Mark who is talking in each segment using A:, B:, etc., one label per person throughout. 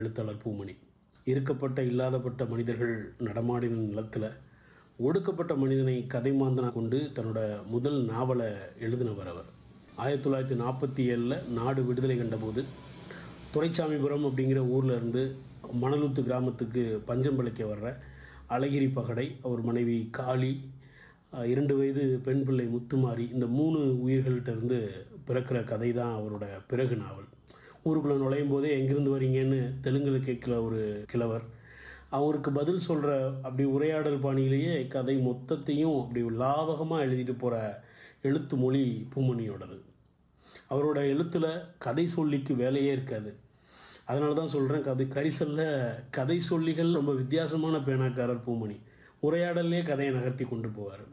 A: எழுத்தாளர் பூமணி இருக்கப்பட்ட இல்லாதப்பட்ட மனிதர்கள் நடமாடின நிலத்தில் ஒடுக்கப்பட்ட மனிதனை கதை மாந்தனா கொண்டு தன்னோட முதல் நாவலை எழுதினவர் அவர் ஆயிரத்தி தொள்ளாயிரத்தி நாற்பத்தி ஏழில் நாடு விடுதலை கண்டபோது துரைசாமிபுரம் அப்படிங்கிற ஊரில் இருந்து மணலுத்து கிராமத்துக்கு பஞ்சம் பிழைக்க வர்ற அழகிரி பகடை அவர் மனைவி காளி அஹ், இரண்டு வயது பெண் பிள்ளை முத்துமாரி இந்த மூணு உயிர்கள்ட்ட இருந்து பிறக்கிற கதை தான் அவரோட பிறகு நாவல் ஊருக்குள்ளே நுழையும் போதே எங்கேருந்து வரீங்கன்னு தெலுங்கில் கேட்குற ஒரு கிழவர் அவருக்கு பதில் சொல்கிற அப்படி உரையாடல் பாணியிலேயே கதை மொத்தத்தையும் அப்படி லாவகமாக எழுதிட்டு போகிற எழுத்து மொழி பூமணியோடது அவரோட எழுத்தில் கதை சொல்லிக்கு வேலையே இருக்காது அதனால தான் சொல்கிறேன் கதை கரிசலில் கதை சொல்லிகள் ரொம்ப வித்தியாசமான பேனாக்காரர் பூமணி உரையாடல்லே கதையை நகர்த்தி கொண்டு போவார்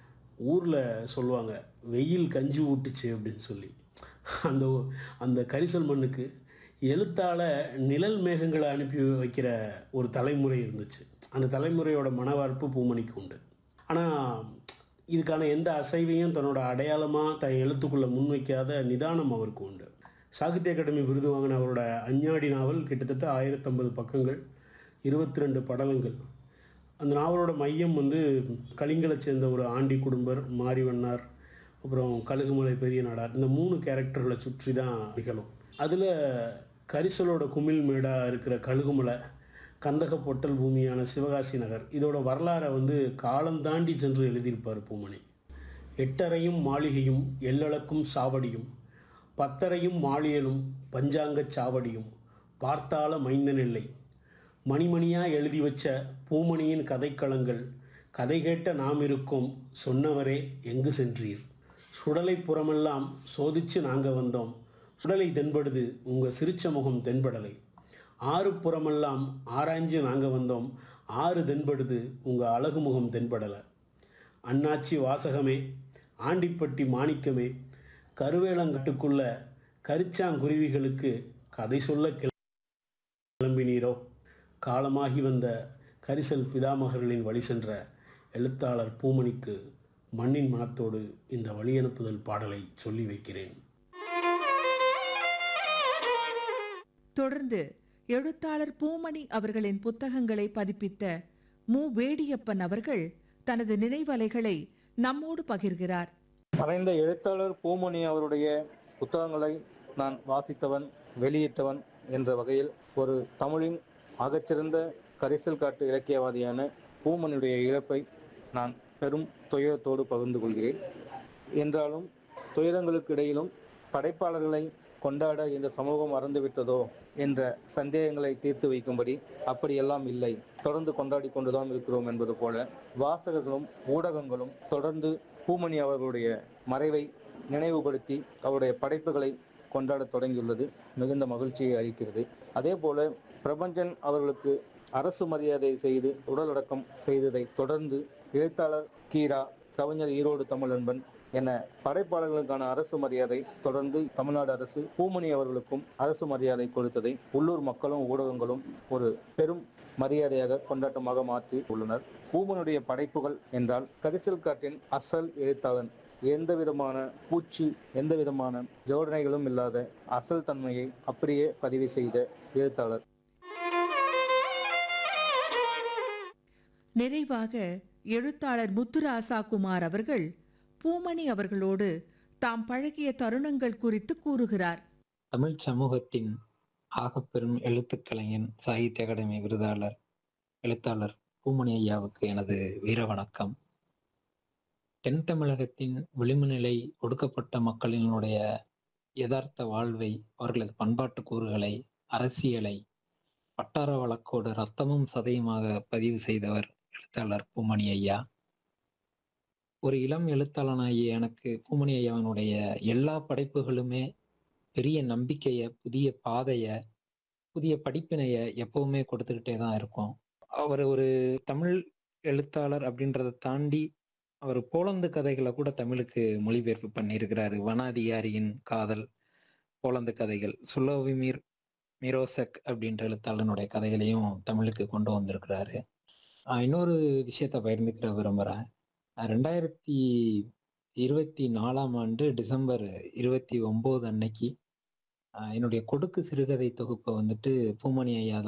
A: ஊரில் சொல்லுவாங்க வெயில் கஞ்சி ஊட்டுச்சு அப்படின்னு சொல்லி அந்த அந்த கரிசல் மண்ணுக்கு எழுத்தால நிழல் மேகங்களை அனுப்பி வைக்கிற ஒரு தலைமுறை இருந்துச்சு அந்த தலைமுறையோட மனவார்ப்பு பூமணிக்கு உண்டு ஆனால் இதுக்கான எந்த அசைவையும் தன்னோட அடையாளமாக தன் எழுத்துக்குள்ளே முன்வைக்காத நிதானம் அவருக்கு உண்டு சாகித்ய அகாடமி விருது வாங்கின அவரோட அஞ்ஞாடி நாவல் கிட்டத்தட்ட ஆயிரத்தம்பது பக்கங்கள் இருபத்தி ரெண்டு படலங்கள் அந்த நாவலோட மையம் வந்து கலிங்கலை சேர்ந்த ஒரு ஆண்டி குடும்பர் மாரிவண்ணார் அப்புறம் கழுகுமலை பெரிய நாடார் இந்த மூணு கேரக்டர்களை சுற்றி தான் நிகழும் அதில் கரிசலோட குமிழ் மேடாக இருக்கிற கழுகுமலை கந்தக பொட்டல் பூமியான சிவகாசி நகர் இதோட வரலாறை வந்து காலம் தாண்டி சென்று எழுதியிருப்பார் பூமணி எட்டரையும் மாளிகையும் எல்லளக்கும் சாவடியும் பத்தரையும் மாளியலும் பஞ்சாங்கச் சாவடியும் பார்த்தால மைந்தனில்லை மணிமணியா எழுதி வச்ச பூமணியின் கதைக்களங்கள் கதை கேட்ட நாம் இருக்கோம் சொன்னவரே எங்கு சென்றீர் சுடலை புறமெல்லாம் சோதிச்சு நாங்கள் வந்தோம் சுடலை தென்படுது உங்கள் சிரிச்ச முகம் தென்படலை ஆறு புறமெல்லாம் ஆராய்ஞ்சு நாங்கள் வந்தோம் ஆறு தென்படுது உங்கள் அழகு முகம் தென்படலை அண்ணாச்சி வாசகமே ஆண்டிப்பட்டி மாணிக்கமே கருவேலங்கட்டுக்குள்ள கரிச்சாங்குருவிகளுக்கு கதை சொல்ல கிளம்பினீரோ காலமாகி வந்த கரிசல் பிதாமகர்களின் வழி சென்ற எழுத்தாளர் பூமணிக்கு மண்ணின் மனத்தோடு இந்த வழியனுப்புதல் பாடலை சொல்லி வைக்கிறேன்
B: தொடர்ந்து எழுத்தாளர் பூமணி அவர்களின் புத்தகங்களை பதிப்பித்த மு வேடியப்பன் அவர்கள் தனது நினைவலைகளை நம்மோடு பகிர்கிறார்
C: மறைந்த எழுத்தாளர் பூமணி அவருடைய புத்தகங்களை நான் வாசித்தவன் வெளியிட்டவன் என்ற வகையில் ஒரு தமிழின் ஆகச்சிறந்த கரிசல் காட்டு இலக்கியவாதியான பூமணியுடைய இழப்பை நான் பெரும் துயரத்தோடு பகிர்ந்து கொள்கிறேன் என்றாலும் துயரங்களுக்கு இடையிலும் படைப்பாளர்களை கொண்டாட இந்த சமூகம் மறந்துவிட்டதோ என்ற சந்தேகங்களை தீர்த்து வைக்கும்படி அப்படியெல்லாம் இல்லை தொடர்ந்து கொண்டாடி கொண்டுதான் இருக்கிறோம் என்பது போல வாசகர்களும் ஊடகங்களும் தொடர்ந்து பூமணி அவர்களுடைய மறைவை நினைவுபடுத்தி அவருடைய படைப்புகளை கொண்டாடத் தொடங்கியுள்ளது மிகுந்த மகிழ்ச்சியை அளிக்கிறது அதே போல பிரபஞ்சன் அவர்களுக்கு அரசு மரியாதை செய்து உடலடக்கம் செய்ததை தொடர்ந்து எழுத்தாளர் கீரா கவிஞர் ஈரோடு தமிழன்பன் என படைப்பாளர்களுக்கான அரசு மரியாதை தொடர்ந்து தமிழ்நாடு அரசு பூமணி அவர்களுக்கும் அரசு மரியாதை கொடுத்ததை உள்ளூர் மக்களும் ஊடகங்களும் ஒரு பெரும் மரியாதையாக கொண்டாட்டமாக மாற்றி உள்ளனர் பூமனுடைய படைப்புகள் என்றால் கரிசல் காட்டின் அசல் எழுத்தாளன் எந்த விதமான பூச்சி எந்த விதமான ஜோடனைகளும் இல்லாத அசல் தன்மையை அப்படியே பதிவு செய்த எழுத்தாளர்
B: நிறைவாக எழுத்தாளர் முத்துராசா குமார் அவர்கள் பூமணி அவர்களோடு தாம் பழகிய தருணங்கள் குறித்து கூறுகிறார்
D: தமிழ் சமூகத்தின் ஆகப்பெரும் எழுத்துக் கலைஞன் சாகித்ய அகாடமி விருதாளர் எழுத்தாளர் பூமணி ஐயாவுக்கு எனது வீர வணக்கம் தென் தமிழகத்தின் விளிம்புநிலை ஒடுக்கப்பட்ட மக்களினுடைய யதார்த்த வாழ்வை அவர்களது பண்பாட்டு கூறுகளை அரசியலை வட்டார வழக்கோடு ரத்தமும் சதையுமாக பதிவு செய்தவர் எழுத்தாளர் பூமணி ஐயா ஒரு இளம் எழுத்தாளனாகிய எனக்கு பூமணி ஐயாவினுடைய எல்லா படைப்புகளுமே பெரிய நம்பிக்கைய புதிய பாதைய புதிய படிப்பினைய எப்பவுமே கொடுத்துக்கிட்டே தான் இருக்கும் அவர் ஒரு தமிழ் எழுத்தாளர் அப்படின்றத தாண்டி அவர் போலந்து கதைகளை கூட தமிழுக்கு மொழிபெயர்ப்பு பண்ணியிருக்கிறாரு வனாதிகாரியின் காதல் போலந்து கதைகள் சுலோவிமீர் மிரோசக் அப்படின்ற எழுத்தாளனுடைய கதைகளையும் தமிழுக்கு கொண்டு வந்திருக்கிறாரு ஆஹ் இன்னொரு விஷயத்த பகிர்ந்துக்கிற விரும்புகிறேன் ரெண்டாயிரத்தி இருபத்தி நாலாம் ஆண்டு டிசம்பர் இருபத்தி ஒன்பது அன்னைக்கு என்னுடைய கொடுக்கு சிறுகதை தொகுப்பை வந்துட்டு பூமணி ஐயா